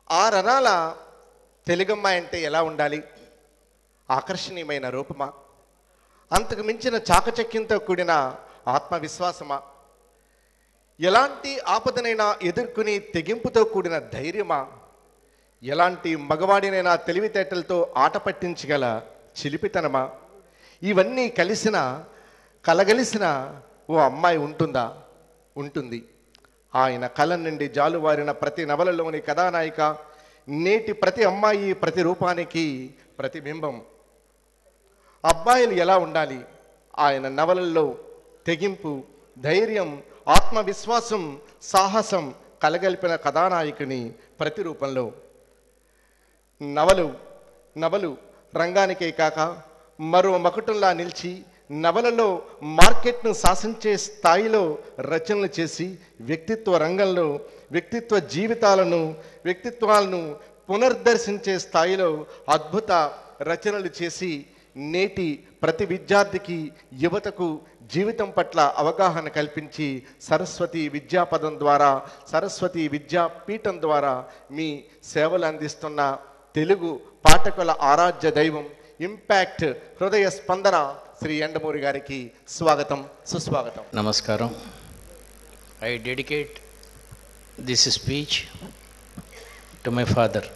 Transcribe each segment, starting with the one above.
ఆ రణాల తెలుగమ్మాయి అంటే ఎలా ఉండాలి ఆకర్షణీయమైన రూపమా అంతకు మించిన చాకచక్యంతో కూడిన ఆత్మవిశ్వాసమా ఎలాంటి ఆపదనైనా ఎదుర్కొని తెగింపుతో కూడిన ధైర్యమా ఎలాంటి మగవాడినైనా తెలివితేటలతో ఆట పట్టించగల చిలిపితనమా ఇవన్నీ కలిసిన కలగలిసిన ఓ అమ్మాయి ఉంటుందా ఉంటుంది ఆయన కళ నుండి జాలువారిన ప్రతి నవలలోని కథానాయిక నేటి ప్రతి అమ్మాయి ప్రతి రూపానికి ప్రతిబింబం అబ్బాయిలు ఎలా ఉండాలి ఆయన నవలల్లో తెగింపు ధైర్యం ఆత్మవిశ్వాసం సాహసం కలగలిపిన కథానాయకుని ప్రతిరూపంలో నవలు నవలు రంగానికే కాక మరో మకుటంలా నిలిచి నవలలో మార్కెట్ను శాసించే స్థాయిలో రచనలు చేసి వ్యక్తిత్వ రంగంలో వ్యక్తిత్వ జీవితాలను వ్యక్తిత్వాలను పునర్దర్శించే స్థాయిలో అద్భుత రచనలు చేసి నేటి ప్రతి విద్యార్థికి యువతకు జీవితం పట్ల అవగాహన కల్పించి సరస్వతి విద్యాపదం ద్వారా సరస్వతి విద్యాపీఠం ద్వారా మీ సేవలు అందిస్తున్న తెలుగు పాఠకుల ఆరాధ్య దైవం ఇంపాక్ట్ హృదయ స్పందన శ్రీ ఎండమూరి గారికి స్వాగతం సుస్వాగతం నమస్కారం I dedicate this speech to my father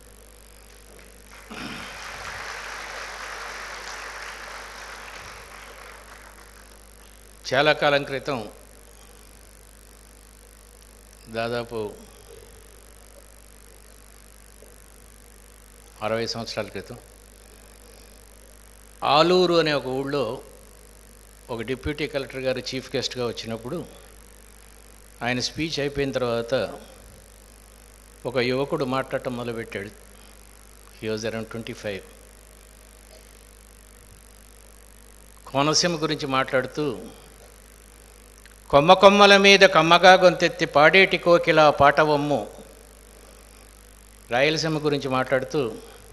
చాలా కాలం క్రితం దాదాపు అరవై సంవత్సరాల క్రితం ఆలూరు అనే ఒక ఊళ్ళో ఒక డిప్యూటీ కలెక్టర్ గారు చీఫ్ గెస్ట్గా వచ్చినప్పుడు ఆయన స్పీచ్ అయిపోయిన తర్వాత ఒక యువకుడు మాట్లాడటం మొదలుపెట్టాడు he was around twenty five Konaseema గురించి మాట్లాడుతూ కొమ్మ కొమ్మల మీద కమ్మగా గొంతెత్తి పాడేటి కోకిల పాటవమ్ము రాయలసీమ గురించి మాట్లాడుతూ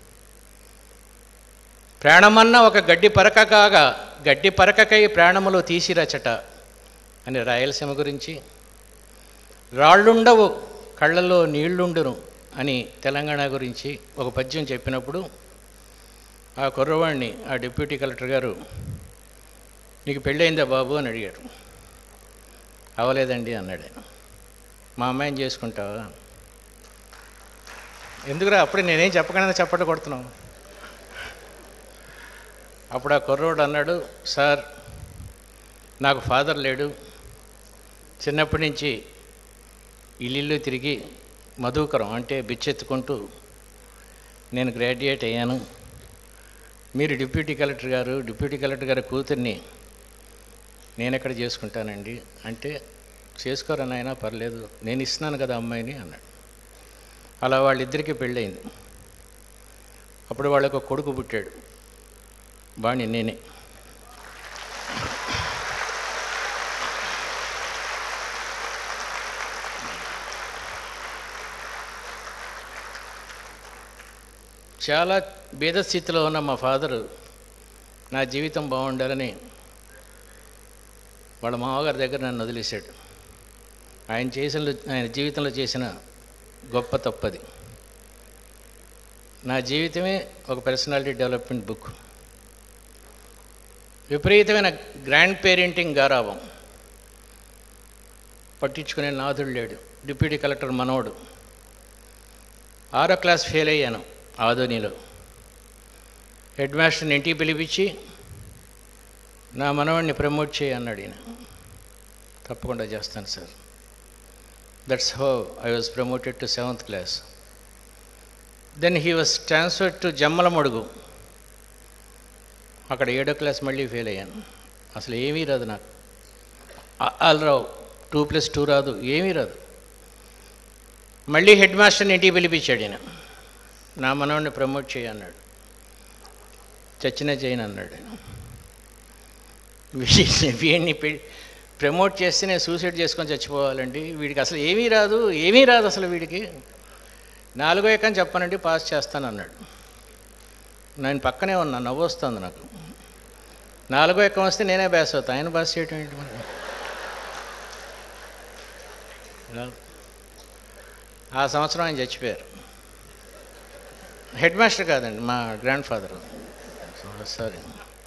ప్రాణమన్న ఒక గడ్డి పరక కాగా గడ్డి పరకకై ప్రాణములు తీసిరచట అని రాయలసీమ గురించి రాళ్ళుండవు కళ్ళల్లో నీళ్లుండును అని తెలంగాణ గురించి ఒక పద్యం చెప్పినప్పుడు ఆ కుర్రవాడిని ఆ డిప్యూటీ కలెక్టర్ గారు నీకు పెళ్ళయిందా బాబు అని అడిగాడు అవలేదండి అన్నాడు ఆయన మా అమ్మాయిని చేసుకుంటావా ఎందుకురా అప్పుడే నేనేం చెప్పకుండా చప్పట్లు కొడుతున్నావు అప్పుడు ఆ కుర్రోడు అన్నాడు సార్ నాకు ఫాదర్ లేడు చిన్నప్పటి నుంచి ఇల్లు తిరిగి మధుకరం అంటే బిచ్చెత్తుకుంటూ నేను గ్రాడ్యుయేట్ అయ్యాను మీరు డిప్యూటీ కలెక్టర్ గారు డిప్యూటీ కలెక్టర్ గారి కూతుర్ని నేను ఎక్కడ చేసుకుంటానండి అంటే చేసుకోరా నాయనా పర్లేదు నేను ఇస్తున్నాను కదా అమ్మాయిని అన్నాడు అలా వాళ్ళిద్దరికీ పెళ్ళయింది అప్పుడు వాళ్ళకు ఒక కొడుకు పుట్టాడు బాణి నేనే చాలా భేద స్థితిలో ఉన్న మా ఫాదరు నా జీవితం బాగుండాలని వాళ్ళ మామగారి దగ్గర నన్ను వదిలేశాడు ఆయన చేసిన ఆయన జీవితంలో చేసిన గొప్ప తప్పది నా జీవితమే ఒక పర్సనాలిటీ డెవలప్మెంట్ బుక్ విపరీతమైన గ్రాండ్ పేరెంటింగ్ గారాభం పట్టించుకునే నాథుడు లేడు డిప్యూటీ కలెక్టర్ మనవడు ఆరో క్లాస్ ఫెయిల్ అయ్యాను ఆదోనిలో హెడ్ మాస్టర్ని ఇంటికి పిలిపించి నా మనవాడిని ప్రమోట్ చేయి అన్నాడు ఈయన తప్పకుండా చేస్తాను sir that's how I was promoted to seventh class then he was transferred to Jammalamadugu అక్కడ ఏడో క్లాస్ మళ్ళీ ఫెయిల్ అయ్యాను అసలు ఏమీ రాదు నాకు ఆల్ రావు టూ ప్లస్ టూ రాదు ఏమీ రాదు మళ్ళీ హెడ్ మాస్టర్ని ఇంటికి పిలిపించాడు ఈయన నా మనవాడిని ప్రమోట్ చేయి అన్నాడు చచ్చిన చేయను అన్నాడు ఆయన. వీ- వీడిని పె- ప్రమోట్ చేస్తే నేను సూసైడ్ చేసుకొని చచ్చిపోవాలండి వీడికి అసలు ఏమీ రాదు ఏమీ రాదు అసలు వీడికి నాలుగో ఎక్కని చెప్పానండి పాస్ చేస్తాను అన్నాడు నేను పక్కనే ఉన్నా నవ్వు వస్తుంది నాకు నాలుగో ఎక్కం వస్తే నేనే పాస్ అవుతా ఆయన పాస్ చేయటం ఏంటి మరి? రాదు. ఆ సంవత్సరం ఆయన చచ్చిపోయారు హెడ్ మాస్టర్ కాదండి మా గ్రాండ్ ఫాదర్ సారీ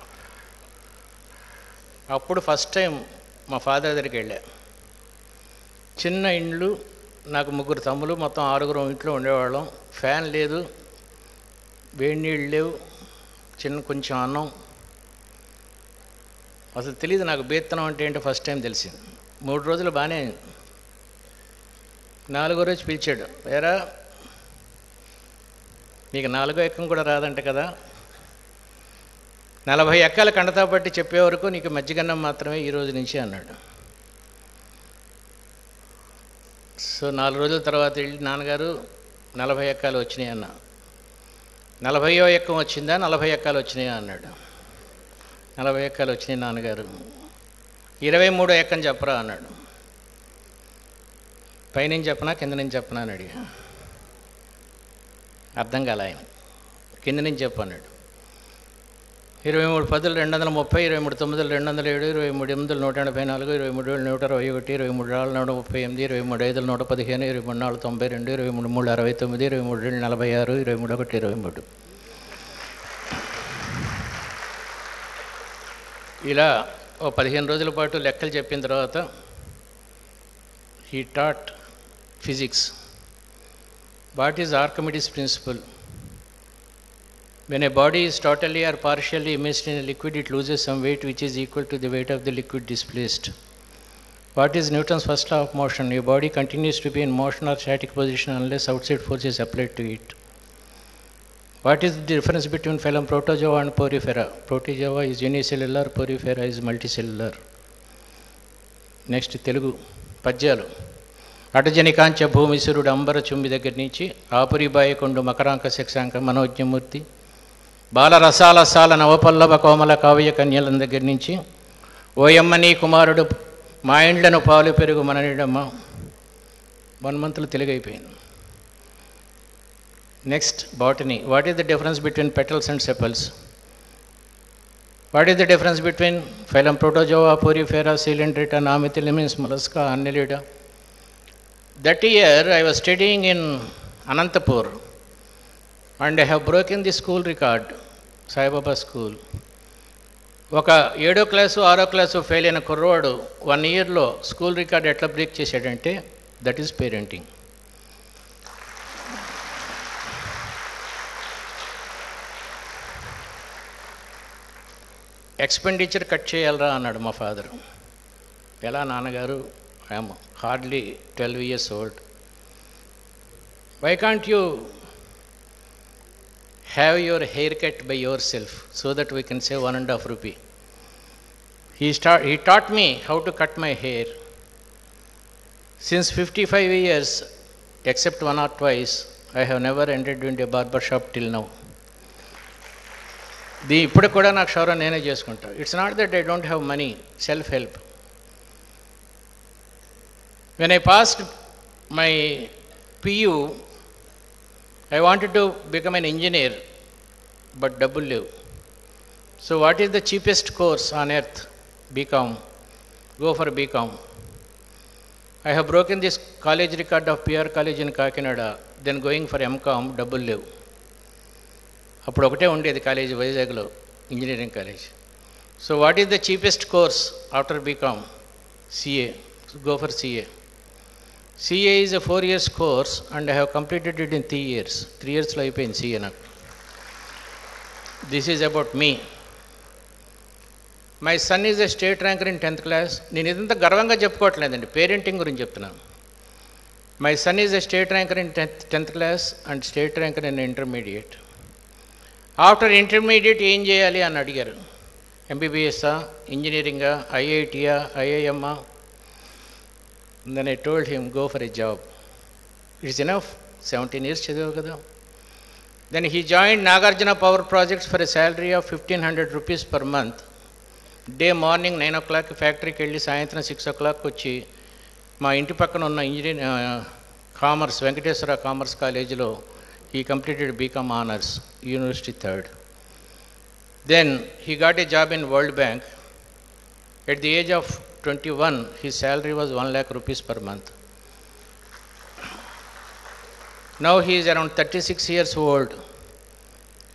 అప్పుడు ఫస్ట్ టైం మా ఫాదర్ దగ్గరికి వెళ్ళా చిన్న ఇండ్లు నాకు ముగ్గురు తమ్ములు మొత్తం ఆరుగురు ఇంట్లో ఉండేవాళ్ళం ఫ్యాన్ లేదు వేడి నీళ్ళు లేవు చిన్న కొంచెం అన్నం అసలు తెలియదు నాకు బేత్తనం అంటే ఏంటో ఫస్ట్ టైం తెలిసింది మూడు రోజులు బాగానే అయింది. నాలుగో రోజు పిలిచాడు వేరా మీకు నాలుగో ఎక్కం కూడా రాదంట కదా నలభై ఎక్కల కండతా పట్టి చెప్పే వరకు నీకు మజ్జిగన్నం మాత్రమే ఈ రోజు నుంచి అన్నాడు సో నాలుగు రోజుల తర్వాత వెళ్ళి నాన్నగారు నలభై ఎక్కాలు వచ్చినాయి అన్న నలభయో ఎక్కం వచ్చిందా నలభై ఎక్కాలు వచ్చినాయా అన్నాడు నలభై ఎక్కాలు వచ్చినాయి నాన్నగారు ఇరవై మూడో ఎక్కం చెప్పరా అన్నాడు పైనుంచి చెప్పనా కింద నుంచి చెప్పనా అని అడిగా అర్థం కాల ఆయన కింద నుంచి చెప్పు అన్నాడు ఇరవై మూడు పదులు రెండు వందల ముప్పై ఇరవై మూడు తొమ్మిదిలు రెండు వందల ఏడు ఇరవై మూడు ఎనిమిదిలు నూట ఎనభై నాలుగు ఇరవై మూడు ఏళ్ళు నూట అరవై ఒకటి ఇరవై మూడు నాలుగు నూట ముప్పై ఎనిమిది ఇరవై మూడు ఐదులు నూట పదిహేను ఇరవై మూడు నాలుగు తొంభై రెండు ఇరవై మూడు మూడు అరవై తొమ్మిది ఇరవై మూడు రెండు నలభై ఆరు ఇరవై మూడు ఒకటి ఇరవై మూడు ఇలా ఓ పదిహేను రోజుల పాటు లెక్కలు చెప్పిన తర్వాత he taught physics what is Archimedes principle When a body is totally or partially immersed in a liquid, it loses some weight which is equal to the weight of the liquid displaced. What is Newton's first law of motion? A body continues to be in motion or static position unless outside force is applied to it. What is the difference between phylum Protozoa and Porifera? Protozoa is unicellular, Porifera is multicellular. Next Telugu పద్యాలు అటజని కాంచ భూమిసురుడు అంబర చుమ్మి దగ్గర నుంచి ఆపురి బాయకొండు మకరాంక శిక్షాంక మనోజ్ఞమూర్తి బాలరసాల సాల నవపల్లవ కోమల కావ్య కన్యల దగ్గర నుంచి ఓయమ్మ నీ కుమారుడు మా ఇండ్లను పాలు పెరుగు మననిడమ్మ వన్ మంత్లో తెలుగు అయిపోయింది next botany what is the difference between petals and sepals what is the difference between phylum protozoa porifera coelenterata nemathelminthes mollusca annelida that year I was studying in Anantapur and I have broken the school record Saibaba school ఒక ఏడో class ఆరో class fail అయిన కుర్రవాడు one ఇయర్లో school record ఎట్లా break చేశాడంటే that is parenting expenditure cut చేయాలరా అన్నాడు మా ఫాదర్ ఎలా నాన్నగారు I'm hardly twelve years old why can't you have your hair cut by yourself so that we can save one and half rupee he start he taught me how to cut my hair since fifty five years except one or twice I have never entered in a barber shop till now the ఇప్పుడు కూడా నాకు క్షౌరం నేనే చేసుకుంటా it's not that I don't have money self help when I passed my PU I wanted to become an engineer but డబ్బులు లేవు so what is the cheapest course on earth BCom go for BCom I have broken this college record of PR college in Kakinada then going for MCom డబ్బులు లేవు అప్పుడు ఒకటే ఉండేది college వైజాగ్లో engineering college so what is the cheapest course after BCom CA go for CA CA is a four years course and I have completed it in three years three ఇయర్స్లో అయిపోయింది CA నాకు this is about me my son is a state ranker in tenth class నేను ఇదంతా గర్వంగా చెప్పుకోవట్లేదండి parenting గురించి చెప్తున్నాను my son is a state ranker in tenth tenth class and state ranker in intermediate after intermediate ఏం చేయాలి అని అడిగారు ఎంబీబీఎస్ఆ ఇంజనీరింగా ఐఐటియా ఐఐఎమ్మా then I told him go for a job it's enough seventeen years చదివావు కదా then he join Nagarjuna power projects for a salary of fifteen hundred rupees per month day morning nine o'clock ఫ్యాక్టరీకి వెళ్ళి సాయంత్రం six ఓ clock వచ్చి మా ఇంటి పక్కన ఉన్న ఇంజనీర్ కామర్స్ వెంకటేశ్వర కామర్స్ కాలేజీలో he completed BCom honors, University third. Then he got a job in World Bank. At the age of 21, his salary was 1 lakh rupees per month. Now he is around 36 years old,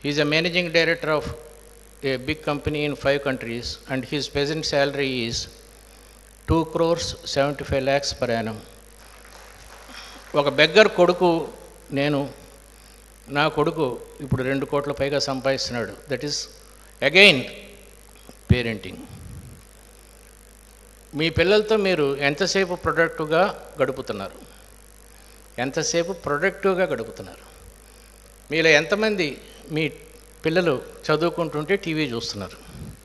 is a managing director of a big company in five countries and his present salary is two crores seventy five lakhs per annum ఒక beggar కొడుకు నేను నా కొడుకు ఇప్పుడు రెండు కోట్ల పైగా సంపాదిస్తున్నాడు దట్ ఈస్ అగైన్ పేరెంటింగ్ మీ పిల్లలతో మీరు ఎంతసేపు ప్రొడక్టివ్గా గడుపుతున్నారు ఎంతసేపు ప్రొడక్టివ్గా గడుపుతున్నారు మీలో ఎంతమంది మీ పిల్లలు చదువుకుంటుంటే టీవీ చూస్తున్నారు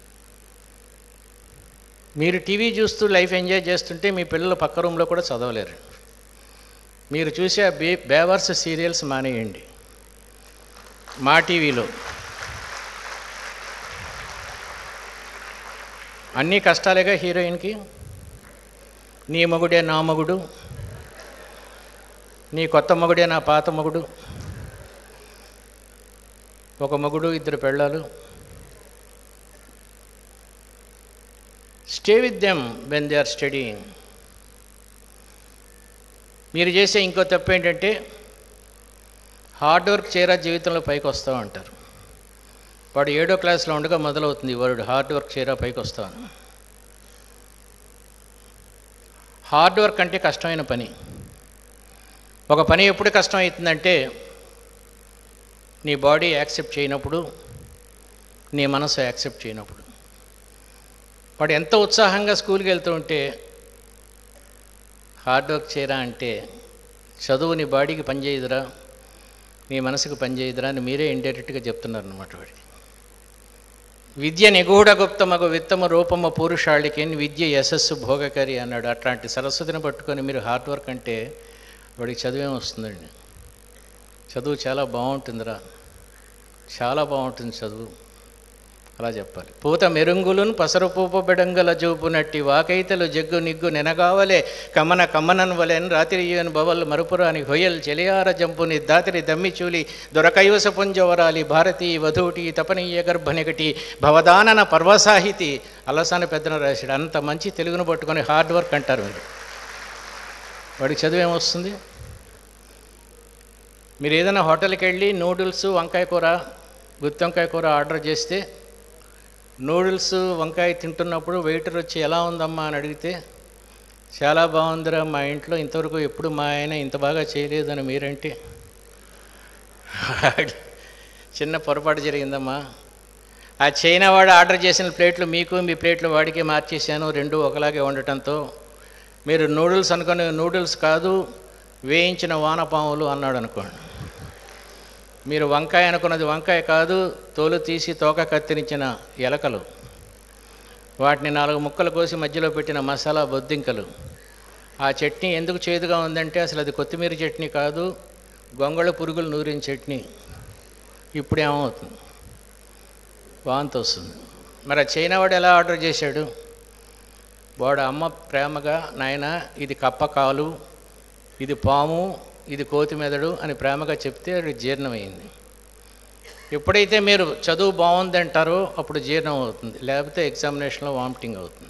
మీరు టీవీ చూస్తూ లైఫ్ ఎంజాయ్ చేస్తుంటే మీ పిల్లలు పక్క రూమ్లో కూడా చదవలేరు మీరు చూసే ఆ బే బేవర్స్ సీరియల్స్ మానేయండి మా టీవీలో అన్నీ కష్టాలేగా హీరోయిన్కి నీ మగుడే నా మగుడు నీ కొత్త మగుడే నా పాత మగుడు ఒక మగుడు ఇద్దరు పెళ్ళాలు stay with them when they are studying మీరు చేసే ఇంకో తప్పు ఏంటంటే హార్డ్ వర్క్ చేయరా జీవితంలో పైకి వస్తావు అంటారు వాడు ఏడో క్లాస్లో ఉండగా మొదలవుతుంది వాడు హార్డ్ వర్క్ చేయరా పైకి వస్తాను హార్డ్ వర్క్ అంటే కష్టమైన పని ఒక పని ఎప్పుడు కష్టం అవుతుందంటే నీ బాడీ యాక్సెప్ట్ చేయనప్పుడు నీ మనసు యాక్సెప్ట్ చేయనప్పుడు వాడు ఎంత ఉత్సాహంగా స్కూల్కి వెళ్తూ ఉంటే హార్డ్ వర్క్ చేయరా అంటే చదువు నీ బాడీకి పనిచేయదురా నీ మనసుకు పనిచేయదురా అని మీరే ఇండైరెక్ట్గా చెప్తున్నారు అనమాట వాడికి విద్య నిగూఢ గుప్తమగు విత్తమ రూపమ పూరుషాళికేని విద్య యశస్సు భోగకరి అన్నాడు అట్లాంటి సరస్వతిని పట్టుకొని మీరు హార్డ్ వర్క్ అంటే వాడికి చదువేం వస్తుందండి చదువు చాలా బాగుంటుందిరా చాలా బాగుంటుంది చదువు అలా చెప్పాలి పూత మెరుంగులున్ పసరు పూప బెడంగల జూపునట్టి వాకైతలు జగ్గు నిగ్గు నెనగావలే కమన కమ్మనన్ వలెన్ రాత్రి ఈవెన్ బవల్ మరుపురాని హొయల్ చెలియార జంపుని దాతిరి దమ్మిచూలి దొరకైవస పుంజవరాలి భారతీ వధూటి తపనీయ గర్భనిగటి భవదానన పర్వసాహితి అలసాని పెద్దన రాశాడు అంత మంచి తెలుగును పట్టుకొని హార్డ్ వర్క్ అంటారు మీరు వాడికి చదువు ఏమొస్తుంది మీరు ఏదైనా హోటల్కి వెళ్ళి నూడిల్స్ వంకాయ కూర గుత్తి వంకాయ కూర ఆర్డర్ చేస్తే నూడిల్స్ వంకాయ తింటున్నప్పుడు వెయిటర్ వచ్చి ఎలా ఉందమ్మా అని అడిగితే చాలా బాగుందిరా మా ఇంట్లో ఇంతవరకు ఎప్పుడు మా ఆయన ఇంత బాగా చేయలేదని మీరంటే చిన్న పొరపాటు జరిగిందమ్మా ఆ చైనా వాడు ఆర్డర్ చేసిన ప్లేట్లు మీకు మీ ప్లేట్లు వాడికి మార్చేశాను రెండు ఒకలాగే ఉండటంతో మీరు నూడిల్స్ అనుకుని నూడిల్స్ కాదు వేయించిన వానపాములు అన్నాడు అనుకోండి మీరు వంకాయ అనుకున్నది వంకాయ కాదు తోలు తీసి తోక కత్తిరించిన ఎలకలు వాటిని నాలుగు ముక్కలు కోసి మధ్యలో పెట్టిన మసాలా బొద్దింకలు ఆ చట్నీ ఎందుకు చేదుగా ఉందంటే అసలు అది కొత్తిమీర చట్నీ కాదు గొంగళ పురుగులు నూరిన చట్నీ ఇప్పుడు ఏమవుతుంది వాంతి వస్తుంది మరి ఆ చైనా వాడు ఎలా ఆర్డర్ చేశాడు వాడు అమ్మ ప్రేమగా నాయన ఇది కప్ప కాలు ఇది పాము ఇది కోతి మెదడు అని ప్రేమగా చెప్తే అది జీర్ణమైంది ఎప్పుడైతే మీరు చదువు బాగుంది అంటారో అప్పుడు జీర్ణం అవుతుంది లేకపోతే ఎగ్జామినేషన్లో వామిటింగ్ అవుతుంది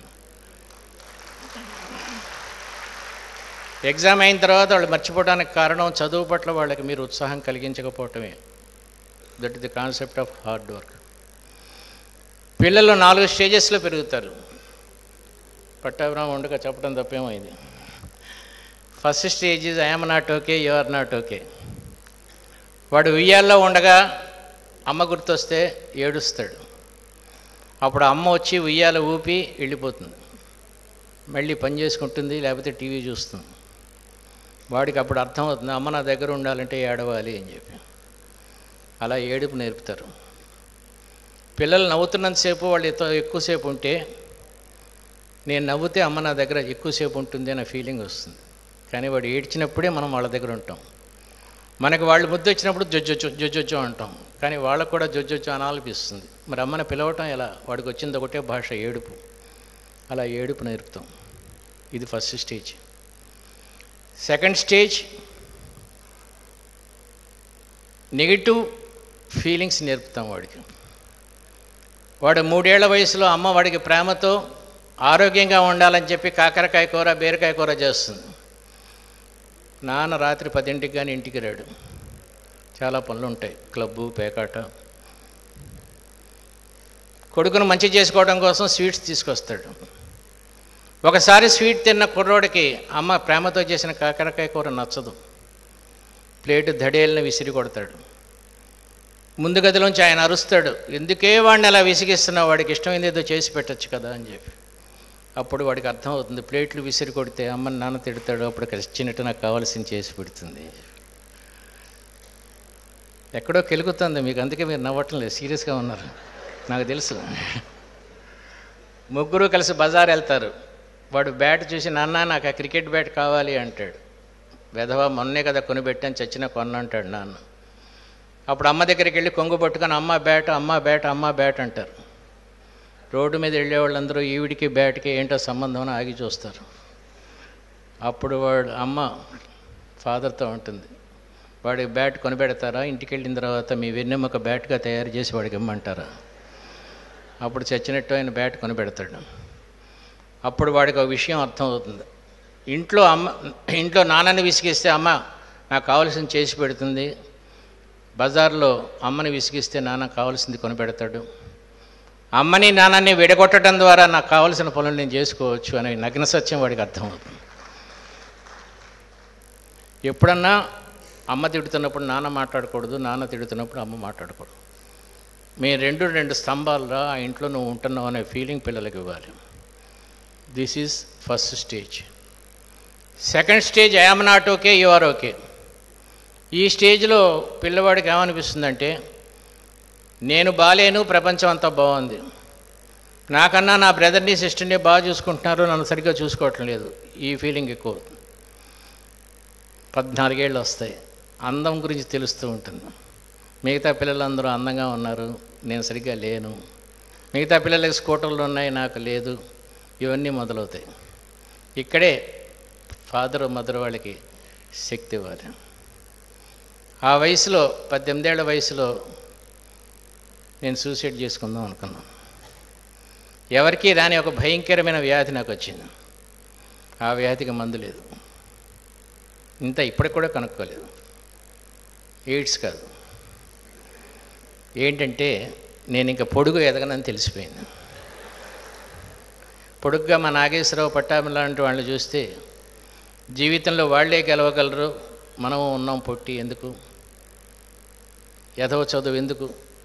ఎగ్జామ్ అయిన తర్వాత వాళ్ళు మర్చిపోవడానికి కారణం చదువు పట్ల వాళ్ళకి మీరు ఉత్సాహం కలిగించకపోవటమే that is the concept of hard work పిల్లలు నాలుగు స్టేజెస్లో పెరుగుతారు పట్టాభిరామం ఉండగా చెప్పడం తప్పేమైంది first stage is I'm not okay you are not okay వాడు ఉయ్యాల్లో ఉండగా అమ్మ గుర్తొస్తే ఏడుస్తాడు అప్పుడు అమ్మ వచ్చి ఉయ్యాల ఊపి వెళ్ళిపోతుంది మళ్ళీ పని చేసుకుంటుంది లేకపోతే టీవీ చూస్తుంది వాడికి అప్పుడు అర్థమవుతుంది అమ్మ నా దగ్గర ఉండాలంటే ఏడవాలి అని చెప్పి అలా ఏడుపు నేర్పుతారు పిల్లలు నవ్వుతున్నంతసేపు వాళ్ళు ఎతో- ఎక్కువసేపు ఉంటే నేను నవ్వుతే అమ్మ నా దగ్గర ఎక్కువసేపు ఉంటుంది అనే ఫీలింగ్ వస్తుంది కానీ వాడు ఏడ్చినప్పుడే మనం వాళ్ళ దగ్గర ఉంటాం మనకి వాళ్ళు ముద్దు వచ్చినప్పుడు జొజ్జొచ్చు జొజ్జొచ్చు అంటాం కానీ వాళ్ళకు కూడా జొజ్జొచ్చు అనాలనిపిస్తుంది మరి అమ్మని పిలవటం ఎలా వాడికి వచ్చింది ఒకటే భాష ఏడుపు అలా ఏడుపు నేర్పుతాం ఇది first stage second stage negative feelings నేర్పుతాం వాడికి వాడు మూడేళ్ల వయసులో అమ్మ వాడికి ప్రేమతో ఆరోగ్యంగా ఉండాలని చెప్పి కాకరకాయ కూర బీరకాయ కూర చేస్తుంది నాన్న రాత్రి పదింటికి కానీ ఇంటికి రాడు చాలా పనులు ఉంటాయి క్లబ్బు పేకాట కొడుకును మంచి చేసుకోవడం కోసం స్వీట్స్ తీసుకొస్తాడు ఒకసారి స్వీట్ తిన్న కుర్రోడికి అమ్మ ప్రేమతో చేసిన కాకరకాయ కూర నచ్చదు ప్లేటు దడేళ్ళని విసిరి కొడతాడు ముందు గదిలోంచి ఆయన అరుస్తాడు ఎందుకే వాడిని అలా విసిగిస్తున్నావు వాడికి ఇష్టమైంది ఏదో చేసి పెట్టచ్చు కదా అని చెప్పి అప్పుడు వాడికి అర్థం అవుతుంది ప్లేట్లు విసిరి కొడితే అమ్మని నాన్న తిడతాడు అప్పుడు ఖచ్చితంగా నాకు కావాల్సింది చేసి పెడుతుంది ఎక్కడో కెలుగుతుంది మీకు అందుకే మీరు నవ్వటం లేదు సీరియస్గా ఉన్నారు నాకు తెలుసు ముగ్గురు కలిసి బజార్ వెళ్తారు వాడు బ్యాట్ చూసి నాన్న నాకు ఆ క్రికెట్ బ్యాట్ కావాలి అంటాడు వెధవా మొన్నే కదా కొనిపెట్టాను చచ్చిన కొన్న అంటాడు నాన్న అప్పుడు అమ్మ దగ్గరికి వెళ్ళి కొంగు పట్టుకొని అమ్మ బ్యాట్ అమ్మ బ్యాట్ అమ్మ బ్యాట్ అంటారు రోడ్డు మీద వెళ్ళే వాళ్ళందరూ ఈవిడికి బ్యాట్కి ఏంటో సంబంధం అని ఆగి చూస్తారు అప్పుడు వాడు అమ్మ ఫాదర్తో ఉంటుంది వాడికి బ్యాట్ కొనిపెడతారా ఇంటికి వెళ్ళిన తర్వాత మీ వెన్నెమ్మక బ్యాట్గా తయారు చేసి వాడికి ఇమ్మంటారా అప్పుడు చచ్చినట్టు ఆయన బ్యాట్ కొనిపెడతాడు అప్పుడు వాడికి ఒక విషయం అర్థమవుతుంది ఇంట్లో అమ్మ ఇంట్లో నాన్నని విసిగిస్తే అమ్మ నాకు కావాల్సింది చేసి పెడుతుంది బజార్లో అమ్మని విసిగిస్తే నాన్న కావాల్సింది కొనిపెడతాడు అమ్మని నాన్నని విడగొట్టడం ద్వారా నాకు కావాల్సిన పనులు నేను చేసుకోవచ్చు అనే నగ్న సత్యం వాడికి అర్థమవుతుంది ఎప్పుడన్నా అమ్మ తిడుతున్నప్పుడు నాన్న మాట్లాడకూడదు నాన్న తిడుతున్నప్పుడు అమ్మ మాట్లాడకూడదు మీ రెండు రెండు స్తంభాలురా ఆ ఇంట్లో నువ్వు ఉంటున్నావు అనే ఫీలింగ్ పిల్లలకి ఇవ్వాలి this is first stage second stage I'm not okay you are okay ఈ స్టేజ్లో పిల్లవాడికి ఏమనిపిస్తుందంటే నేను బాలేను ప్రపంచం అంతా బాగుంది నాకన్నా నా బ్రదర్ని సిస్టర్ని బాగా చూసుకుంటున్నారు నన్ను సరిగ్గా చూసుకోవటం లేదు ఈ ఫీలింగ్ ఎక్కువ పద్నాలుగేళ్ళు వస్తాయి అందం గురించి తెలుస్తూ ఉంటుంది మిగతా పిల్లలందరూ అందంగా ఉన్నారు నేను సరిగ్గా లేను మిగతా పిల్లలకి స్కూటర్లు ఉన్నాయి నాకు లేదు ఇవన్నీ మొదలవుతాయి ఇక్కడే ఫాదర్ మదర్ వాళ్ళకి శక్తి ఇవ్వాలి ఆ వయసులో పద్దెనిమిదేళ్ల వయసులో నేను సూసైడ్ చేసుకుందాం అనుకున్నాను ఎవరికీ రాని ఒక భయంకరమైన వ్యాధి నాకు వచ్చింది ఆ వ్యాధికి మందు లేదు ఇంత ఇప్పటికి కూడా కనుక్కోలేదు ఎయిడ్స్ కాదు ఏంటంటే నేను ఇంకా పొడుగు ఎదగనని తెలిసిపోయింది పొడుగ్గా మా నాగేశ్వరరావు పట్టాభి లాంటి వాళ్ళు చూస్తే జీవితంలో వాళ్ళే గెలవగలరు మనము ఉన్నాం పొట్టి ఎందుకు ఎదవ చదువు ఎందుకు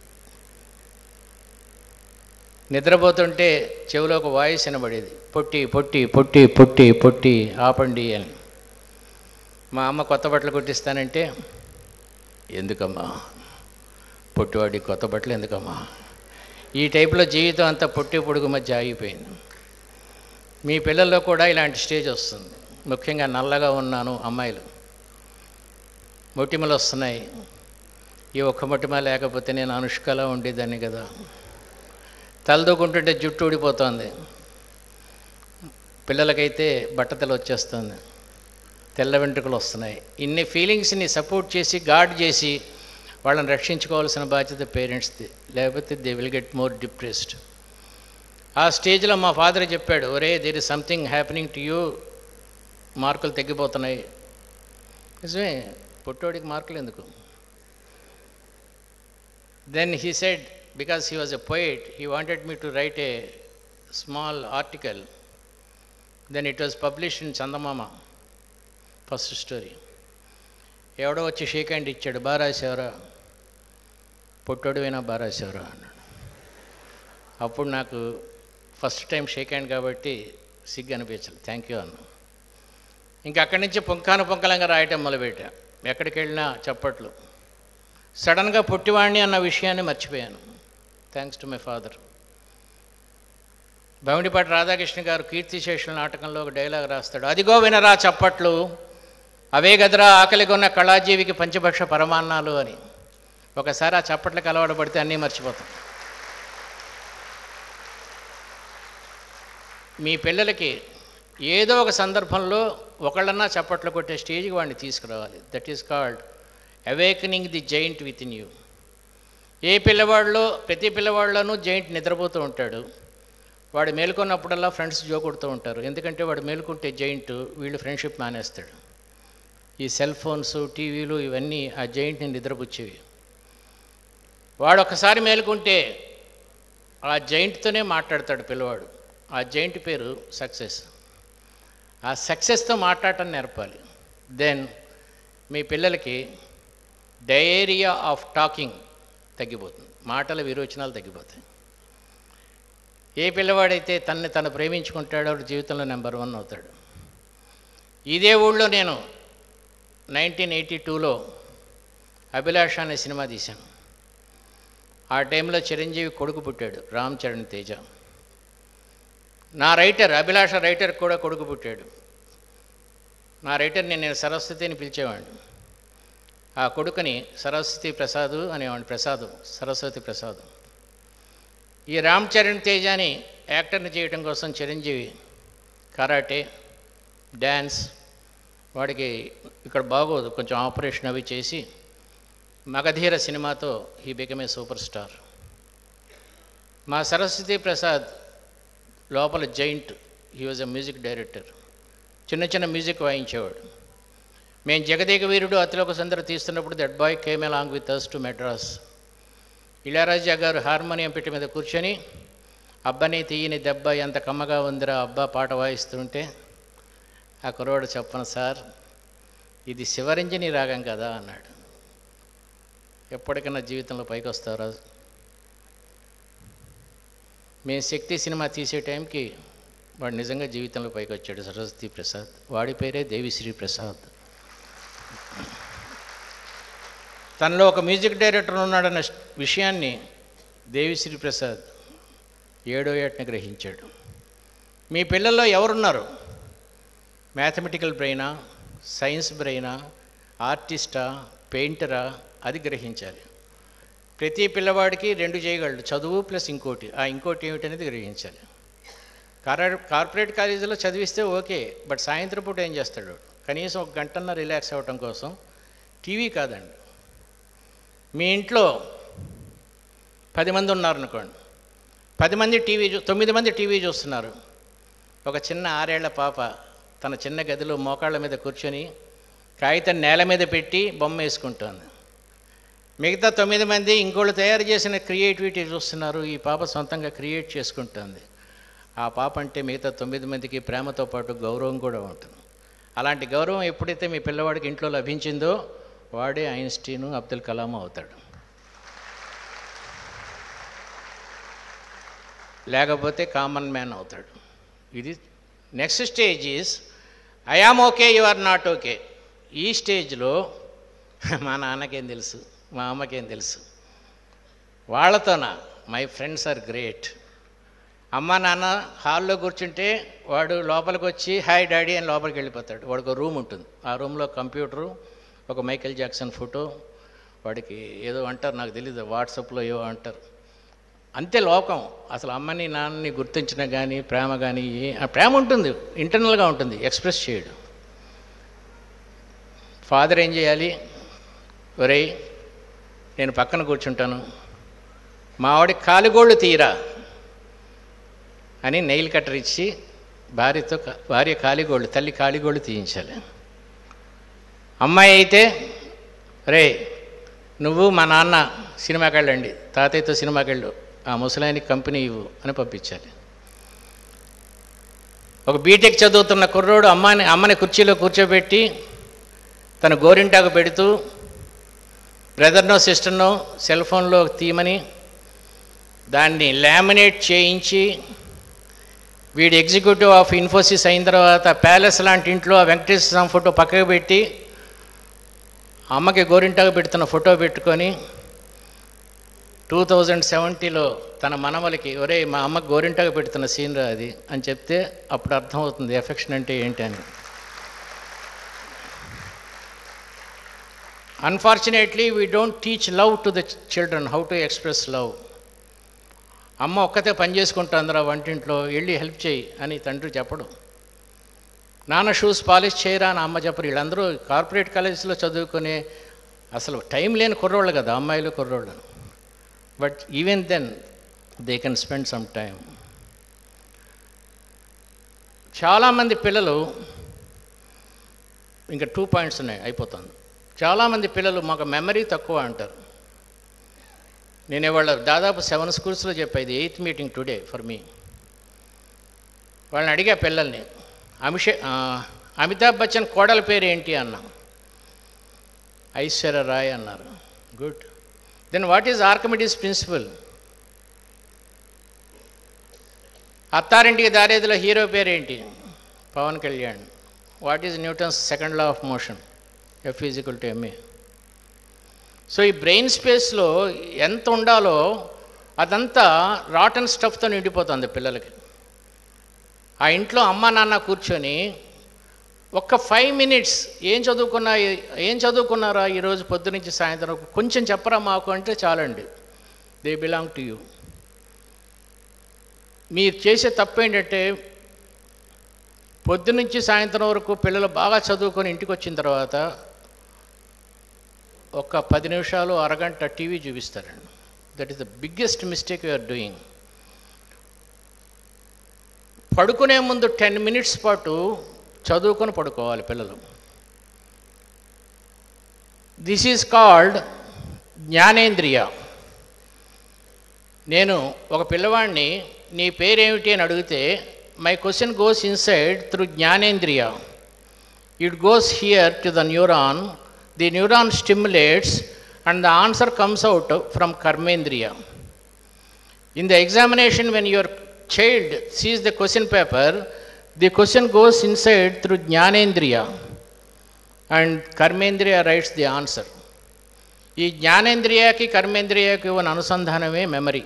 నిద్రపోతుంటే చెవిలో ఒక వాయిస్ వినబడేది పొట్టి పొట్టి పొట్టి పొట్టి పొట్టి ఆపండి అని మా అమ్మ కొత్త బట్టలు కుట్టిస్తానంటే ఎందుకమ్మా పొట్టివాడి కొత్త బట్టలు ఎందుకమ్మా ఈ టైపులో జీవితం అంతా పొట్టి పొడుగు మధ్య ఆగిపోయింది మీ పిల్లల్లో కూడా ఇలాంటి స్టేజ్ వస్తుంది ముఖ్యంగా నల్లగా ఉన్నాను అమ్మాయిలు మొటిమలు వస్తున్నాయి ఈ ఒక్క మొటిమ లేకపోతే నేను అనుష్కలా ఉండేదాన్ని కదా తలదూకుంటుంటే జుట్టు ఊడిపోతుంది పిల్లలకైతే బట్టతలు వచ్చేస్తుంది తెల్ల వెంట్రుకలు వస్తున్నాయి ఇన్ని ఫీలింగ్స్ని సపోర్ట్ చేసి గార్డ్ చేసి వాళ్ళని రక్షించుకోవాల్సిన బాధ్యత పేరెంట్స్ది లేకపోతే they will get more depressed ఆ స్టేజ్లో మా ఫాదర్ చెప్పాడు ఒరే there is something happening to you మార్కులు తగ్గిపోతున్నాయి నిజమే పుట్టోడికి మార్కులు ఎందుకు then he said because he was a poet he wanted me to write a small article then it was publish in Chandamama first story ఎవడో వచ్చి షేక్ హ్యాండ్ ఇచ్చాడు బాగా రాసేవరా పొట్టోడు అయినా బాగా రాసేవరా అన్నాడు అప్పుడు నాకు ఫస్ట్ టైం షేక్ హ్యాండ్ కాబట్టి సిగ్గు అనిపించలేదు థ్యాంక్ యూ అన్న ఇంకా అక్కడి నుంచి పుంకాను పుంకలంగా రాయటం మొదలుపెట్టా ఎక్కడికి వెళ్ళినా చప్పట్లు సడన్గా పుట్టివాణ్ణి అన్న విషయాన్ని మర్చిపోయాను thanks to my father Bhamidipati Radhakrishna garu కీర్తిశేషుల నాటకంలో ఒక డైలాగ్ రాస్తాడు అదిగో వినరా చప్పట్లు అవే గదరా ఆకలిగొన్న కళాజీవికి పంచభక్ష పరమాన్నాలు అని ఒకసారి ఆ చప్పట్లకు అలవాటు పడితే అన్నీ మర్చిపోతాం మీ పిల్లలకి ఏదో ఒక సందర్భంలో ఒకళ్ళన్నా చప్పట్లు కొట్టే స్టేజ్కి వాడిని తీసుకురావాలి that is called awakening the giant within you ఏ పిల్లవాడిలో ప్రతి పిల్లవాడిలోనూ జైంట్ నిద్రపోతూ ఉంటాడు వాడు మేలుకున్నప్పుడల్లా ఫ్రెండ్స్ జోకొడుతూ ఉంటారు ఎందుకంటే వాడు మేలుకుంటే జైంట్ వీళ్ళు ఫ్రెండ్షిప్ మానేస్తాడు ఈ సెల్ ఫోన్స్ టీవీలు ఇవన్నీ ఆ జైంట్ని నిద్రపుచ్చేవి వాడు ఒక్కసారి మేలుకుంటే ఆ జైంట్తోనే మాట్లాడతాడు పిల్లవాడు ఆ జైంట్ పేరు సక్సెస్ ఆ సక్సెస్తో మాట్లాడటం నేర్పాలి దెన్ మీ పిల్లలకి డయేరియా ఆఫ్ టాకింగ్ తగ్గిపోతుంది మాటల విరోచనాలు తగ్గిపోతాయి ఏ పిల్లవాడైతే తన్ని తను ప్రేమించుకుంటాడో వాడు జీవితంలో నెంబర్ వన్ అవుతాడు ఇదే ఊళ్ళో నేను నైన్టీన్ ఎయిటీ టూలో అభిలాష అనే సినిమా తీశాను ఆ టైంలో చిరంజీవి కొడుకు పుట్టాడు రామ్ చరణ్ తేజ నా రైటర్ అభిలాష రైటర్ కూడా కొడుకు పుట్టాడు నా రైటర్ని నేను సరస్వతిని పిలిచేవాడిని ఆ కొడుకుని సరస్వతి ప్రసాద్ అనేవాడిని ప్రసాద్ సరస్వతి ప్రసాద్ ఈ రామ్ చరణ్ తేజాని యాక్టర్ని చేయడం కోసం చిరంజీవి కరాటే డ్యాన్స్ వాడికి ఇక్కడ బాగోదు కొంచెం ఆపరేషన్ అవి చేసి మగధీర సినిమాతో he become a super star మా సరస్వతి ప్రసాద్ లోపల giant he was a music director చిన్న చిన్న మ్యూజిక్ వాయించేవాడు మేము జగదేక వీరుడు అతిలోక సుందర తీస్తున్నప్పుడు that boy came along with us to Madras Ilaiyaraaja garu harmonium పెట్టి మీద కూర్చొని అబ్బని తీయని దెబ్బ ఎంత కమ్మగా ఉందిరా అబ్బా పాట వాయిస్తుంటే ఆ కురవాడు చెప్పను సార్ ఇది శివరంజని రాగం కదా అన్నాడు ఎప్పటికైనా జీవితంలో పైకి వస్తారా మేము శక్తి సినిమా తీసే టైంకి వాడు నిజంగా జీవితంలో పైకి వచ్చాడు సరస్వతి ప్రసాద్ వాడి పేరే దేవిశ్రీ ప్రసాద్ తనలో ఒక మ్యూజిక్ డైరెక్టర్ ఉన్నాడన్న విషయాన్ని దేవిశ్రీ ప్రసాద్ ఏడో ఏటని గ్రహించాడు మీ పిల్లల్లో ఎవరున్నారు మ్యాథమెటికల్ బ్రెయినా సైన్స్ బ్రెయినా ఆర్టిస్టా పెయింటరా అది గ్రహించాలి ప్రతి పిల్లవాడికి రెండు చేయగలడు చదువు ప్లస్ ఇంకోటి ఆ ఇంకోటి ఏమిటనేది గ్రహించాలి కార్ కార్పొరేట్ కాలేజీలో చదివిస్తే ఓకే బట్ సాయంత్రం పూట ఏం చేస్తాడు వాడు? కనీసం ఒక గంటన్న రిలాక్స్ అవ్వటం కోసం టీవీ కాదండి మీ ఇంట్లో పది మంది ఉన్నారనుకోండి పది మంది టీవీ చూ తొమ్మిది మంది టీవీ చూస్తున్నారు ఒక చిన్న ఆరేళ్ల పాప తన చిన్న గదిలో మోకాళ్ళ మీద కూర్చొని కాగితం నేల మీద పెట్టి బొమ్మ వేసుకుంటోంది మిగతా తొమ్మిది మంది ఇంకోళ్ళు తయారు చేసిన క్రియేటివిటీ చూస్తున్నారు ఈ పాప సొంతంగా క్రియేట్ చేసుకుంటుంది ఆ పాప అంటే మిగతా తొమ్మిది మందికి ప్రేమతో పాటు గౌరవం కూడా ఉంటుంది అలాంటి గౌరవం ఎప్పుడైతే మీ పిల్లవాడికి ఇంట్లో లభించిందో వాడే ఐన్స్టీను అబ్దుల్ కలాం అవుతాడు లేకపోతే కామన్ మ్యాన్ అవుతాడు ఇది next stage is I am okay you are not okay ఈ స్టేజ్లో మా నాన్నకేం తెలుసు మా అమ్మకేం తెలుసు వాళ్ళతోన మై ఫ్రెండ్స్ ఆర్ గ్రేట్ అమ్మ నాన్న హాల్లో కూర్చుంటే వాడు లోపలికి వచ్చి హాయ్ డాడీ అని లోపలికి వెళ్ళిపోతాడు వాడికి ఒక రూమ్ ఉంటుంది ఆ రూమ్లో కంప్యూటరు ఒక మైకేల్ జాక్సన్ ఫోటో వాడికి ఏదో అంటారు నాకు తెలియదు వాట్సాప్లో ఏవో అంటారు అంతే లోకం అసలు అమ్మని నాన్నని గుర్తించిన కానీ ప్రేమ కానీ ఏ- ఆ ప్రేమ ఉంటుంది ఇంటర్నల్గా ఉంటుంది ఎక్స్ప్రెస్ చేయడు ఫాదర్ ఏం చేయాలి ఒరేయ్ నేను పక్కన కూర్చుంటాను మా వాడి కాలిగోళ్ళు తీయరా అని నెయిల్ కట్టర్ ఇచ్చి భార్యతో క- భార్య కాలిగోళ్ళు తల్లి కాలిగోళ్ళు తీయించాలి అమ్మాయి అయితే రే నువ్వు మా నాన్న సినిమాకి వెళ్ళండి తాతయ్యతో సినిమాకి వెళ్ళు ఆ ముసలాయనికి కంపెనీ ఇవ్వు అని పంపించాలి ఒక బీటెక్ చదువుతున్న కుర్రోడు అమ్మాని అమ్మని కుర్చీలో కూర్చోబెట్టి తన గోరింటాకు పెడుతూ బ్రదర్నో సిస్టర్నో సెల్ ఫోన్లో తీయమని దాన్ని లామినేట్ చేయించి వీడి ఎగ్జిక్యూటివ్ ఆఫ్ ఇన్ఫోసిస్ అయిన తర్వాత ప్యాలెస్ లాంటి ఇంట్లో ఆ వెంకటేశ్వర స్వామి ఫోటో పక్కకు పెట్టి అమ్మకి గోరింటాకు పెడుతున్న ఫోటో పెట్టుకొని టూ థౌజండ్ సెవెంటీలో తన మనవలకి ఒరే మా అమ్మకి గోరింటాకు పెడుతున్న సీన్ రా అది అని చెప్తే అప్పుడు అర్థమవుతుంది ఎఫెక్షన్ అంటే ఏంటి అని unfortunately we don't teach love to the children how to express love అమ్మ ఒక్కతే పని చేసుకుంటుందిరా వంటింట్లో వెళ్ళి హెల్ప్ చేయి అని తండ్రి చెప్పడు నాన్న షూస్ పాలిష్ చేయరా అని అమ్మ చెప్పరు వీళ్ళందరూ కార్పొరేట్ కాలేజెస్లో చదువుకునే అసలు టైం లేని కుర్రోళ్ళు కదా అమ్మాయిలు కుర్రోళ్ళు but even then they can spend some time చాలామంది పిల్లలు ఇంకా టూ పాయింట్స్ ఉన్నాయి అయిపోతుంది చాలామంది పిల్లలు మాకు మెమరీ తక్కువ అంటారు నేను ఇవాళ దాదాపు సెవెన్ స్కూల్స్లో చెప్పేది ఎయిత్ మీటింగ్ టుడే ఫర్ మీ వాళ్ళని అడిగా పిల్లల్ని అమిషే ఆ, అమితాబ్ బచ్చన్ కోడల పేరు ఏంటి అన్నా ఐశ్వర్య రాయ్ అన్నారు good then what is Archimedes principle అత్తారింటికి దారేదిలో హీరో పేరేంటి Pawan Kalyan what is Newton's second law of motion F is equal to MA so ఈ బ్రెయిన్ స్పేస్లో ఎంత ఉండాలో అదంతా రాటన్ స్టఫ్తో నిండిపోతుంది పిల్లలకి ఆ ఇంట్లో అమ్మ నాన్న కూర్చొని ఒక్క ఫైవ్ మినిట్స్ ఏం చదువుకున్నా ఏం చదువుకున్నారా ఈరోజు పొద్దు నుంచి సాయంత్రం వరకు కొంచెం చెప్పరా మాకు అంటే చాలండి దే బిలాంగ్ టు యూ మీరు చేసే తప్పు ఏంటంటే పొద్దు నుంచి సాయంత్రం వరకు పిల్లలు బాగా చదువుకొని ఇంటికి వచ్చిన తర్వాత ఒక పది నిమిషాలు అరగంట టీవీ చూపిస్తారండి that is the biggest mistake you are doing పడుకునే ముందు టెన్ మినిట్స్ పాటు చదువుకొని పడుకోవాలి పిల్లలు దిస్ ఈజ్ కాల్డ్ జ్ఞానేంద్రియ నేను ఒక పిల్లవాడిని నీ పేరేమిటి అని అడిగితే my question goes inside through జ్ఞానేంద్రియ it goes here to the neuron the neuron stimulates and the answer comes out from కర్మేంద్రియ in the examination when your child sees the question paper the question goes inside through జ్ఞానేంద్రియ and కర్మేంద్రియ writes the answer ఈ జ్ఞానేంద్రియాకి కర్మేంద్రియాకి ఉన్న అనుసంధానమే memory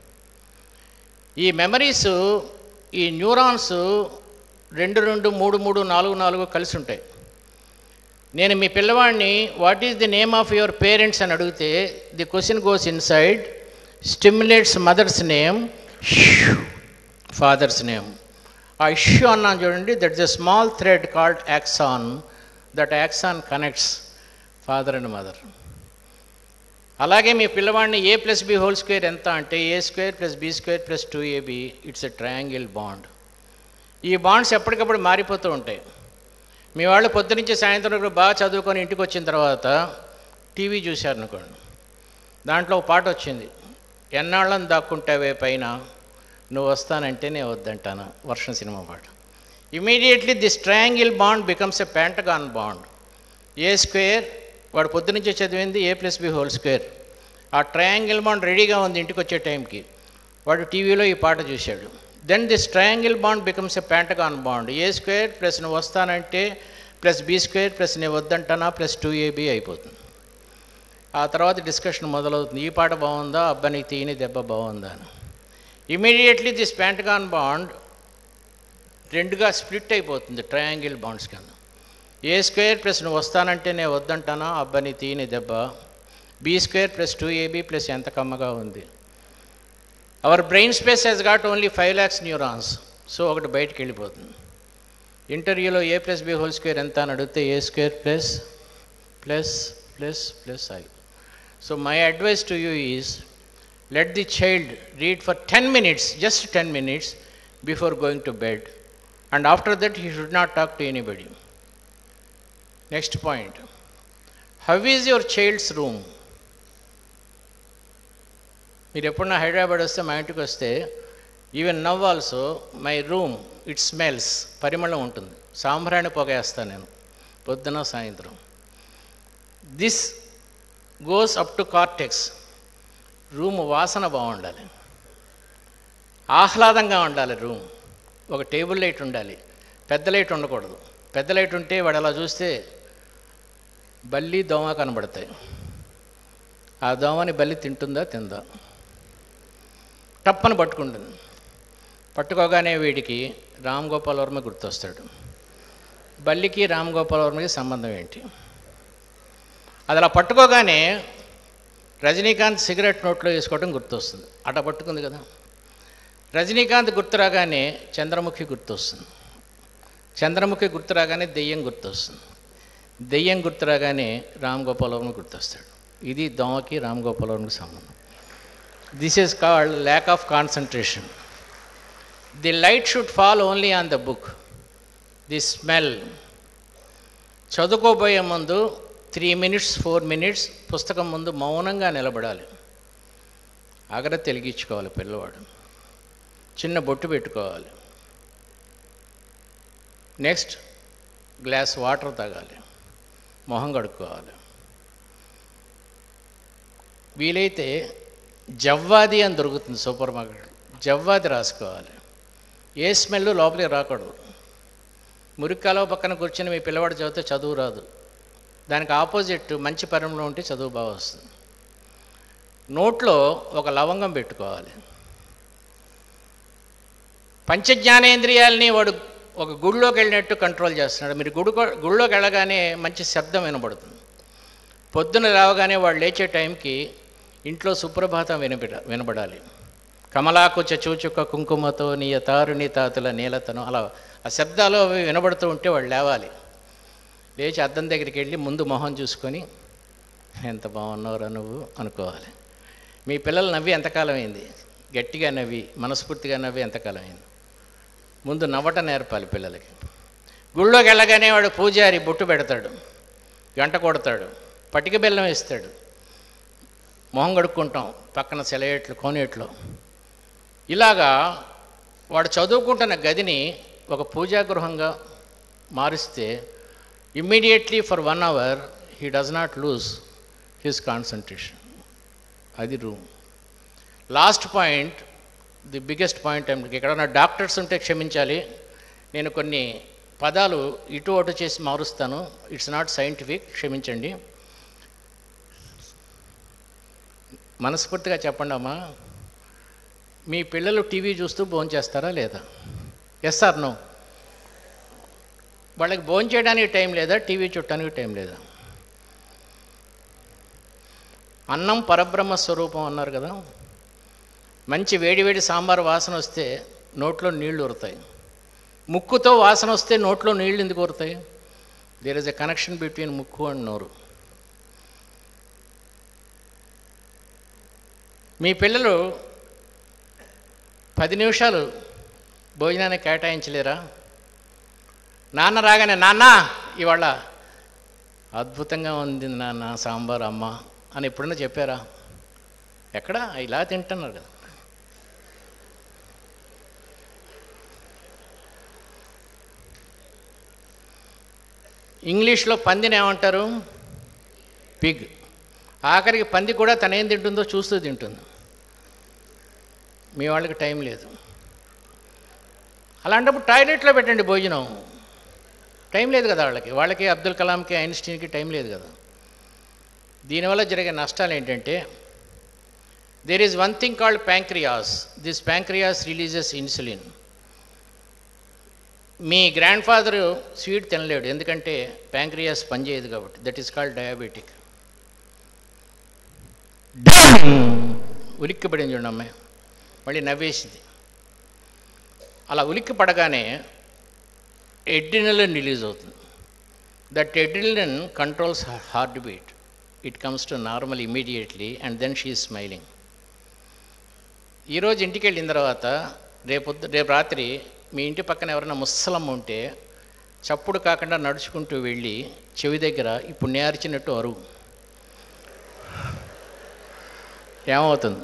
ఈ memories ఈ న్యూరాన్స్ రెండు రెండు మూడు మూడు నాలుగు నాలుగు కలిసి ఉంటాయి నేను మీ పిల్లవాడిని what is the name of your parents అని అడిగితే the question goes inside stimulates mother's name father's name ఆ ఇష్యూ అన్నాను చూడండి that is a small thread called axon that axon connects father and mother అలాగే మీ పిల్లవాడిని A plus B whole square ఎంత అంటే A square plus B square plus two AB it's a triangle bond ఈ bonds ఎప్పటికప్పుడు మారిపోతూ ఉంటాయి మీ వాళ్ళు పొద్దునుంచి సాయంత్రం వరకు బాగా చదువుకొని ఇంటికి వచ్చిన తర్వాత టీవీ చూశారు అనుకోండి దాంట్లో ఒక పాట వచ్చింది ఎన్నాళ్ళని దాక్కుంటావే పైన నువ్వు వస్తానంటే నేను వద్దంటాను వర్షం సినిమా పాట immediately this triangle bond becomes a pentagon bond A square వాడు పొద్దునుంచి చదివింది A plus B whole square ఆ ట్రయాంగిల్ బాండ్ రెడీగా ఉంది ఇంటికి వచ్చే టైంకి వాడు టీవీలో ఈ పాట చూశాడు then this triangle bond becomes a pentagon bond A square plus నువ్వు వస్తానంటే ప్లస్ బి స్క్వేర్ ప్లస్ నేను వద్దంటానా ప్లస్ టూ ఏబి అయిపోతుంది ఆ తర్వాత డిస్కషన్ మొదలవుతుంది ఈ పాట బాగుందా అబ్బానికి తీయని దెబ్బ బాగుందా అని ఇమీడియట్లీ దిస్ ప్యాంటగాన్ బాండ్ రెండుగా స్ప్లిట్ అయిపోతుంది ట్రయాంగిల్ బాండ్స్ కింద ఏ స్క్వేర్ ప్లస్ నువ్వు వస్తానంటే నేను వద్దంటానా అబ్బాని తీయని దెబ్బ B square plus two AB plus ఎంత కమ్మగా ఉంది our brain space he's got only five lakhs neurons so ఒకటి బయటికి వెళ్ళిపోతుంది ఇంటర్వ్యూలో A plus B whole square ఎంత అని అడిగితే A square plus plus plus plus I so my advice to you is let the child read for ten minutes just ten minutes before going to bed and after that he should not talk to anybody next point how is your child's room మీరు ఎప్పుడన్నా హైదరాబాద్ వస్తే మా ఇంటికి వస్తే even now also my room it smells పరిమళం ఉంటుంది సాంబ్రాణి పొగ వేస్తాను నేను పొద్దున సాయంత్రం this goes up to cortex room వాసన బాగుండాలి ఆహ్లాదంగా ఉండాలి రూమ్ ఒక టేబుల్ లైట్ ఉండాలి పెద్ద లైట్ ఉండకూడదు పెద్ద లైట్ ఉంటే వాడు అలా చూస్తే బల్లి దోమ కనబడతాయి ఆ దోమని బల్లి తింటుందా తిందా టప్పని పట్టుకుంటుంది పట్టుకోగానే వీడికి రామ్ గోపాల్ వర్మ గుర్తొస్తాడు బల్లికి రామ్ గోపాల్ వర్మకి సంబంధం ఏంటి అది అలా పట్టుకోగానే రజనీకాంత్ సిగరెట్ నోట్లో వేసుకోవడం గుర్తొస్తుంది అట పట్టుకుంది కదా రజనీకాంత్ గుర్తు రాగానే చంద్రముఖి గుర్తొస్తుంది చంద్రముఖి గుర్తు రాగానే దెయ్యం గుర్తొస్తుంది దెయ్యం గుర్తు రాగానే రామ్ గోపాల్ వర్మ గుర్తొస్తాడు ఇది దోమకి రామ్ గోపాల్ వర్మకి సంబంధం this is called lack of concentration the light should fall only on the book the smell చదువుకోబోయే ముందు త్రీ మినిట్స్ ఫోర్ మినిట్స్ పుస్తకం ముందు మౌనంగా నిలబడాలి అగరత్తి వెలిగించుకోవాలి పిల్లవాడు చిన్న బొట్టు పెట్టుకోవాలి నెక్స్ట్ గ్లాస్ వాటర్ తాగాలి మొహం కడుక్కోవాలి వీలైతే జవ్వాది అని దొరుకుతుంది సూపర్ మార్కెట్ జవ్వాది రాసుకోవాలి ఏ స్మెల్ లోపలికి రాకూడదు మురికాలో పక్కన కూర్చొని మీ పిల్లవాడు చదివితే చదువు రాదు దానికి ఆపోజిట్ మంచి పరిమళం ఉంటే చదువు బాగా వస్తుంది నోట్లో ఒక లవంగం పెట్టుకోవాలి పంచజ్ఞానేంద్రియాలని వాడు ఒక గుడిలోకి వెళ్ళినట్టు కంట్రోల్ చేస్తున్నాడు మీరు గుడి గుడిలోకి వెళ్ళగానే మంచి శబ్దం వినబడుతుంది పొద్దున రావగానే వాడు లేచే టైంకి ఇంట్లో సుప్రభాతం వినబడ వినబడాలి కమలాకుచ చూచుక కుంకుమతో నీ తారుని తాతుల నీలతను అలా ఆ శబ్దాలు అవి వినబడుతూ ఉంటే వాళ్ళు లేవాలి లేచి అద్దం దగ్గరికి వెళ్ళి ముందు మొహం చూసుకొని ఎంత బాగున్నావురా నువ్వు అనుకోవాలి మీ పిల్లలు నవ్వి ఎంతకాలం అయింది గట్టిగా నవ్వి మనస్ఫూర్తిగా నవ్వి ఎంతకాలం అయింది ముందు నవ్వటం నేర్పాలి పిల్లలకి గుళ్ళోకి వెళ్ళగానే వాడు పూజారి బొట్టు పెడతాడు గంట కొడతాడు పటిక బెల్లం వేస్తాడు మొహం కడుక్కుంటాం పక్కన సెలయేట్లు కోనేట్లు ఇలాగా వాడు చదువుకుంటున్న గదిని ఒక పూజా గృహంగా మారిస్తే immediately for one hour he does not lose his concentration అది room last point the biggest point ఎక్కడన్నా డాక్టర్స్ ఉంటే క్షమించాలి నేను కొన్ని పదాలు ఇటు అటు చేసి మారుస్తాను ఇట్స్ నాట్ సైంటిఫిక్ క్షమించండి మనస్ఫూర్తిగా చెప్పండి అమ్మా మీ పిల్లలు టీవీ చూస్తూ భోజనం చేస్తారా లేదా ఎస్ సార్ నో వాళ్ళకి భోజనం చేయడానికి టైం లేదా టీవీ చూడటానికి టైం లేదా అన్నం పరబ్రహ్మ స్వరూపం అన్నారు కదా మంచి వేడివేడి సాంబార్ వాసన వస్తే నోట్లో నీళ్లు ఉరుతాయి ముక్కుతో వాసన వస్తే నోట్లో నీళ్లు ఎందుకు ఉరుతాయి there is a connection between ముక్కు అండ్ నోరు మీ పిల్లలు పది నిమిషాలు భోజనాన్ని కేటాయించలేరా నాన్న రాగానే నాన్న ఇవాళ అద్భుతంగా ఉంది నాన్న సాంబార్ అమ్మ అని ఎప్పుడైనా చెప్పారా ఎక్కడ ఇలా తింటున్నారు కదా ఇంగ్లీష్లో పందిని ఏమంటారు పిగ్ ఆఖరికి పంది కూడా తను ఏం తింటుందో చూస్తూ తింటుంది మీ వాళ్ళకి టైం లేదు అలాంటప్పుడు టాయిలెట్లో పెట్టండి భోజనం టైం లేదు కదా వాళ్ళకి వాళ్ళకి అబ్దుల్ కలాంకి ఐన్స్టీన్కి టైం లేదు కదా దీనివల్ల జరిగే నష్టాలు ఏంటంటే there is one thing called pancreas this pancreas releases insulin మీ గ్రాండ్ ఫాదర్ స్వీట్ తినలేడు ఎందుకంటే ప్యాంక్రియాస్ పనిచేయదు కాబట్టి దట్ ఈస్ కాల్డ్ డయాబెటిక్ ఉలిక్కి పడింది చూడండి అమ్మాయి మళ్ళీ నవ్వేసింది అలా ఉలిక్కి పడగానే ఎడ్రినలిన్ రిలీజ్ అవుతుంది that adrenaline controls heartbeat it comes to normal immediately and then she smiling ఈరోజు ఇంటికి వెళ్ళిన తర్వాత రేపొద్దు రేపు రాత్రి మీ ఇంటి పక్కన ఎవరైనా ముస్సలమ్మ ఉంటే చప్పుడు కాకుండా నడుచుకుంటూ వెళ్ళి చెవి దగ్గర ఇప్పుడు నేర్చినట్టు అరువు ఏమవుతుంది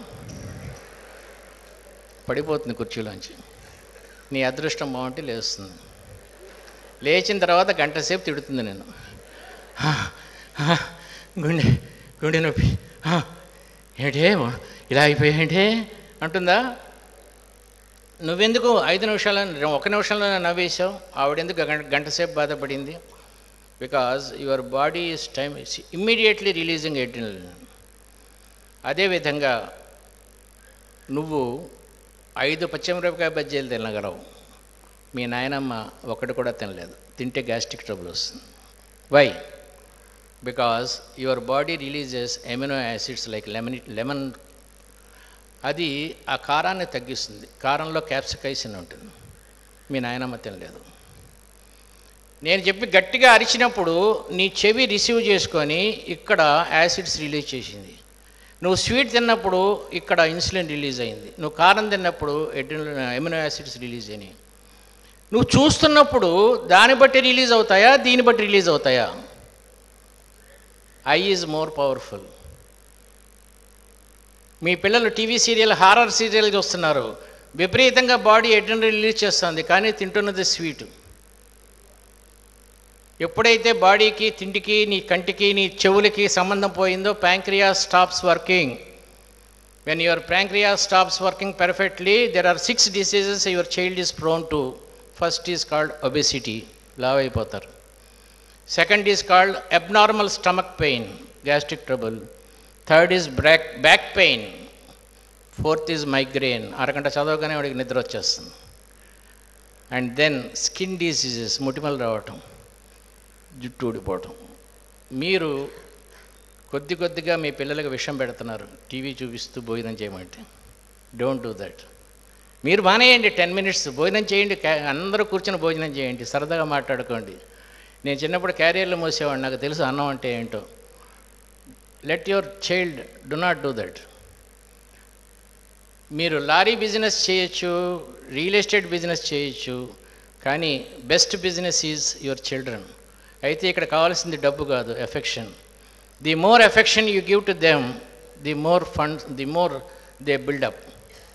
పడిపోతుంది కుర్చీలోంచి నీ అదృష్టం బాగుంటే లేస్తుంది లేచిన తర్వాత గంట సేపు తిడుతుంది నేను "హా, హా, గుండె గుండె నొప్పి "హా, ఏంటే ఇలా అయిపోయాయంటే అంటుందా నువ్వెందుకు ఐదు నిమిషాలు ఒక నిమిషంలో నవ్వేశావు ఆవిడెందుకు గంట గంట సేపు బాధపడింది because your body is time immediately releasing adrenaline అదేవిధంగా నువ్వు ఐదు పచ్చిమిరపకాయ బజ్జీలు తినగలవు మీ నాయనమ్మ ఒకటి కూడా తినలేదు తింటే గ్యాస్ట్రిక్ ట్రబుల్ వస్తుంది why because your body releases amino acids like lemon lemon అది ఆ కారాన్ని తగ్గిస్తుంది కారంలో క్యాప్సికైసిన్ ఉంటుంది మీ నాయనమ్మ తినలేదు నేను చెప్పి గట్టిగా అరిచినప్పుడు నీ చెవి రిసీవ్ చేసుకొని ఇక్కడ యాసిడ్స్ రిలీజ్ చేసింది నువ్వు స్వీట్ తిన్నప్పుడు ఇక్కడ ఇన్సులిన్ రిలీజ్ అయింది నువ్వు కారం తిన్నప్పుడు ఎడ్రినల్ ఎమినో యాసిడ్స్ రిలీజ్ అయినాయి నువ్వు చూస్తున్నప్పుడు దాన్ని బట్టి రిలీజ్ అవుతాయా దీన్ని బట్టి రిలీజ్ అవుతాయా ఐ ఈజ్ మోర్ పవర్ఫుల్ మీ పిల్లలు టీవీ సీరియల్ హారర్ సీరియల్ చూస్తున్నారు విపరీతంగా బాడీ ఎడ్రిన్ రిలీజ్ చేస్తుంది కానీ తింటున్నది స్వీట్ ఎప్పుడైతే బాడీకి తిండికి నీ కంటికి నీ చెవులకి సంబంధం పోయిందో pancreas stops working when your pancreas stops working perfectly there are six diseases your child is prone to first is called obesity లావ్ అయిపోతారు second is called abnormal stomach pain gastric trouble third is back back pain fourth is migraine అరగంట చదవగానే వాడికి నిద్ర వచ్చేస్తుంది and then skin diseases ముటిమలు రావటం జుట్టు ఊడిపోవటం మీరు కొద్ది కొద్దిగా మీ పిల్లలకు విషం పెడుతున్నారు టీవీ చూపిస్తూ భోజనం చేయమంటే డోంట్ డూ దట్ మీరు మానేయండి టెన్ మినిట్స్ భోజనం చేయండి క్యా- అందరూ కూర్చొని భోజనం చేయండి సరదాగా మాట్లాడుకోండి నేను చిన్నప్పుడు క్యారియర్లు మోసేవాడిని నాకు తెలుసు అన్నం అంటే ఏంటో let your child do not do that మీరు లారీ బిజినెస్ చేయొచ్చు రియల్ ఎస్టేట్ బిజినెస్ చేయొచ్చు కానీ best business is your children అయితే ఇక్కడ కావాల్సింది డబ్బు కాదు affection the more affection you give to them the more funds the more they build up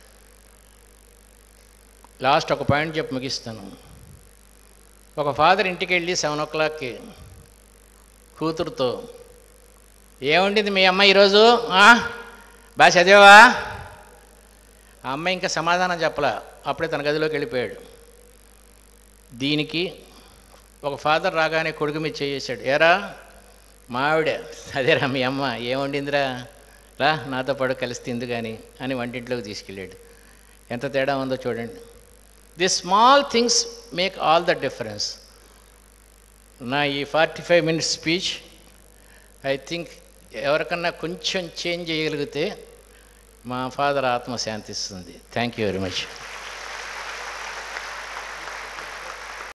last ఒక పాయింట్ చెప్పి ముగిస్తాను ఒక ఫాదర్ ఇంటికి వెళ్ళి సెవెన్ ఓ క్లాక్కి కూతురుతో ఏముండింది మీ అమ్మ ఈరోజు ఆ? బాగా చదివావా ఆ అమ్మాయి ఇంకా సమాధానం చెప్పలా అప్పుడే తన గదిలోకి వెళ్ళిపోయాడు దీనికి ఒక ఫాదర్ రాగానే కొడుకు మీద చేసాడు ఏరా మావిడ అదేరా మీ అమ్మ ఏముండిందిరా రా నాతో పాటు కలిసి తిందు కానీ అని వంటింట్లోకి తీసుకెళ్ళాడు ఎంత తేడా ఉందో చూడండి the small things make all the difference నా ఈ forty five minutes speech I think ఎవరికన్నా కొంచెం చేంజ్ చేయగలిగితే మా ఫాదర్ ఆత్మ శాంతిస్తుంది థ్యాంక్ యూ వెరీ మచ్